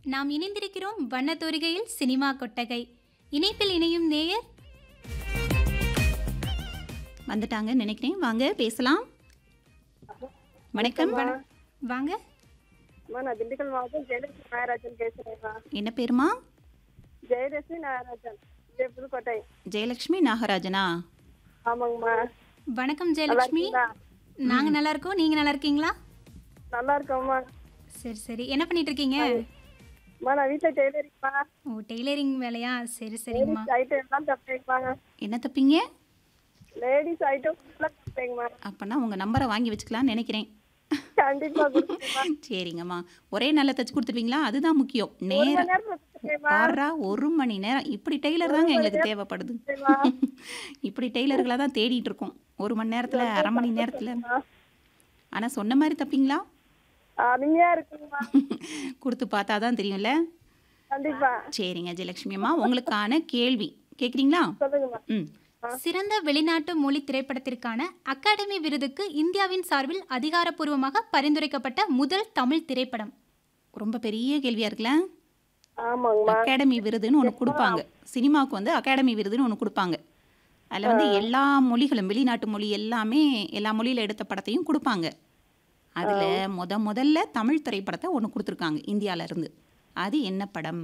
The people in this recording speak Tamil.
நாம் இணைந்திருக்கிறோம் வண்ணத்தோரிகையில் சினிமா கொட்டகை இணைப்பில் இணையும் நேயர் வந்துட்டாங்கன்னு நினைக்கிறேன் வாங்க பேசலாம் வணக்கம் வாங்க அம்மா நான் திண்டுக்கல் மாவட்டம் ஜெயலட்சுமி நாகராஜன் பேசுறேன்மா என்ன பேருமா ஜெயலட்சுமி நாகராஜன் விஜய் புதுக்கோட்டை ஜெயலட்சுமி நாகராஜனா ஆமாங்கம்மா வணக்கம் ஜெயலட்சுமி இருக்கீங்களா? நாங்க நல்லா இருக்கோம் நீங்க நல்லா இருக்கீங்களா நல்லா இருக்கோம்மா சரி சரி என்ன பண்ணிட்டு இருக்கீங்க அம்மா நான் வீட்டில் டெய்லரிங்மா ஓ டெய்லரிங் வேலையா சரி சரிங்கம்மா லேடிஸ் ஐட்டம் எல்லாம் தப்பேங்கம்மா என்ன தப்பீங்க லேடிஸ் ஐட்டம் ஃபுல்லாக தப்பேங்கம்மா அப்போனா உங்கள் நம்பரை வாங்கி வச்சுக்கலாம்னு நினைக்கிறேன் கண்டிப்பா கொடுத்துருமா சரிங்கம்மா ஒரே நாளில் தச்சு கொடுத்துருவீங்களா அதுதான் முக்கியம் ஒரு நேரம் மணி நேரத்தில் கொடுத்துருக்கேம்மா பாரா ஒரு மணி நேரம் இப்படி டெய்லர் தாங்க எங்களுக்கு தேவைப்படுது இப்படி டெய்லர்களை தான் தேடிட்டு இருக்கோம் ஒரு மணி நேரத்தில் அரை மணி நேரத்தில் ஆனால் சொன்ன மாதிரி தப்பீங்களா அருமையா இருக்குங்கம்மா கொடுத்து பார்த்தா தான் தெரியும்ல கண்டிப்பா சரிங்க ஜெயலட்சுமி அம்மா உங்களுக்கான கேள்வி கேட்குறீங்களா சொல்லுங்கம்மா ம் சிறந்த வெளிநாட்டு மொழி திரைப்படத்திற்கான அகாடமி விருதுக்கு இந்தியாவின் சார்பில் அதிகாரப்பூர்வமாக பரிந்துரைக்கப்பட்ட முதல் தமிழ் திரைப்படம் ரொம்ப பெரிய கேள்வியாக இருக்குல்ல ஆமாங்கம்மா அகாடமி விருதுன்னு ஒன்று கொடுப்பாங்க சினிமாவுக்கு வந்து அகாடமி விருதுன்னு ஒன்று கொடுப்பாங்க அதில் வந்து எல்லா மொழிகளும் வெளிநாட்டு மொழி எல்லாமே எல்லா மொழியில் எடுத்த படத்தையும் கொடுப்பாங்க அதில் முத முதல்ல தமிழ் திரைப்படத்தை ஒன்று கொடுத்துருக்காங்க இந்தியால இருந்து அது என்ன படம்